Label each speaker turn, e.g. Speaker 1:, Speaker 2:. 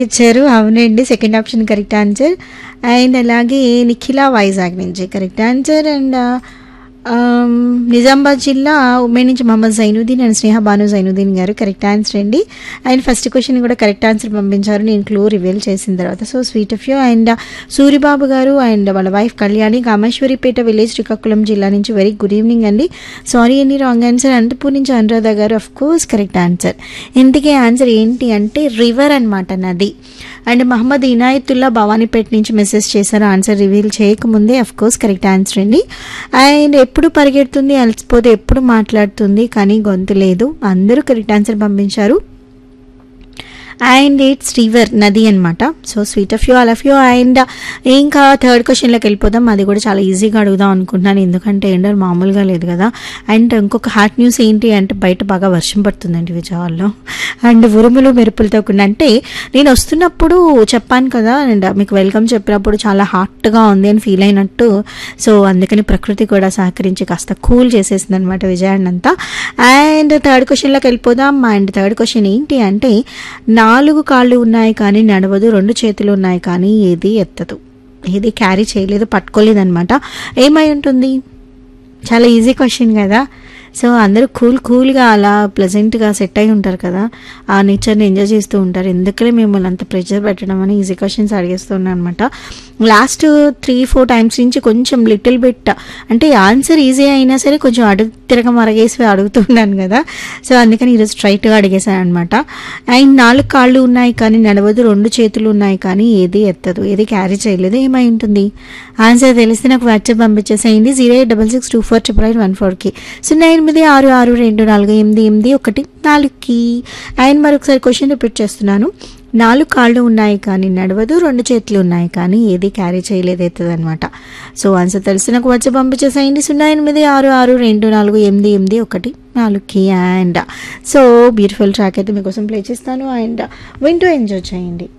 Speaker 1: ఇచ్చారు అవునండి second option correct answer and అలాగే నిఖిల వైజాగ్ నుంచి కరెక్ట్ ఆన్సర్ అండ్ నిజామాబాద్ జిల్లా ఉమ్మే నుంచి Mohammed Zainuddin and Sneha Banu Zainuddin garu correct answer అండి అండ్ ఫస్ట్ క్వశ్చన్ కూడా కరెక్ట్ ఆన్సర్ పంపించారు నేను క్లూ రివీల్ చేసిన తర్వాత so sweet of you and Suribabu garu and వాళ్ళ వైఫ్ కళ్యాణి కామేశ్వరిపేట విలేజ్ శ్రీకాకుళం జిల్లా నుంచి వెరీ గుడ్ ఈవినింగ్ అండి సారీ అండి రాంగ్ ఆన్సర్ అనంతపూర్ నుంచి Anuradha garu of course correct answer ఇంతకీ ఆన్సర్ ఏంటి అంటే రివర్ అనమాట నది అండ్ మహమ్మద్ ఇనాయతుల్లా భవానీపేట నుంచి మెసేజ్ చేశారు ఆన్సర్ రివీల్ చేయకముందే అఫ్ కోర్స్ కరెక్ట్ ఆన్సర్ అండి అండ్ ఎప్పుడు పరిగెడుతుంది అలసిపోతే ఎప్పుడు మాట్లాడుతుంది కానీ గొంతు లేదు అందరూ కరెక్ట్ ఆన్సర్ పంపించారు అండ్ ఇట్స్ రివర్ నది అనమాట so sweet of you all of you and ఇంకా థర్డ్ క్వశ్చన్లోకి వెళ్ళిపోదాం అది కూడా చాలా ఈజీగా అడుగుదాం అనుకుంటున్నాను ఎందుకంటే ఎండర్ మామూలుగా లేదు కదా అండ్ ఇంకొక హాట్ న్యూస్ ఏంటి అంటే బయట బాగా వర్షం పడుతుందండి విజయవాడలో అండ్ ఉరుములు మెరుపులతో కూడిన అంటే నేను వస్తున్నప్పుడు చెప్పాను కదా అండ్ మీకు వెల్కమ్ చెప్పినప్పుడు చాలా హాట్గా ఉంది అని ఫీల్ అయినట్టు సో అందుకని ప్రకృతి కూడా సహకరించి కాస్త కూల్ చేసేసింది అనమాట విజయాన్ని అంతా అండ్ థర్డ్ క్వశ్చన్లోకి వెళ్ళిపోదాం అండ్ థర్డ్ క్వశ్చన్ ఏంటి అంటే నాలుగు కాళ్ళు ఉన్నాయి కానీ నడవదు రెండు చేతులు ఉన్నాయి కానీ ఏది ఎత్తదు ఏది క్యారీ చేయలేదు పట్టుకోలేదు అనమాట ఏమై ఉంటుంది చాలా ఈజీ క్వశ్చన్ కదా సో అందరూ కూల్ కూల్గా అలా ప్లెజెంట్గా సెట్ అయి ఉంటారు కదా ఆ నేచర్ని ఎంజాయ్ చేస్తూ ఉంటారు ఎందుకలే మిమ్మల్ని అంత ప్రెషర్ పెట్టడం అని ఈజీ క్వశ్చన్స్ అడిగేస్తున్నాను అనమాట లాస్ట్ త్రీ ఫోర్ టైమ్స్ నుంచి కొంచెం లిటిల్ బిట్ అంటే ఆన్సర్ ఈజీ అయినా సరే కొంచెం అడుగు తిరగ మరగేసి అడుగుతున్నాను కదా సో అందుకని ఈరోజు స్ట్రైట్గా అడిగేశాను అనమాట అండ్ నాలుగు కాళ్ళు ఉన్నాయి కానీ నడవదు రెండు చేతులు ఉన్నాయి కానీ ఏది ఎత్తదు ఏది క్యారీ చేయలేదు ఏమై ఉంటుంది ఆన్సర్ తెలిస్తే నాకు వాట్సాప్ పంపించేసేయండి zero eight double six two four triple eight one ఫోర్కి సున్నా ఎనిమిది ఆరు ఆరు రెండు నాలుగు ఎనిమిది ఎనిమిది ఒకటి నాలుగుకి అండ్ మరొకసారి క్వశ్చన్ రిపీట్ చేస్తున్నాను నాలుగు కాళ్ళు ఉన్నాయి కానీ నడవదు రెండు చేతులు ఉన్నాయి కానీ ఏది క్యారీ చేయలేదు అవుతుంది అనమాట సో ఆన్సర్ తెలిసి నాకు వచ్చి పంపించేసేయండి సున్నా ఎనిమిది ఆరు ఆరు రెండు నాలుగు ఎనిమిది ఎనిమిది ఒకటి నాలుగుకి అండ్ సో బ్యూటిఫుల్ ట్రాక్ అయితే మీకోసం ప్లే చేస్తాను అండ్ వింటూ ఎంజాయ్ చేయండి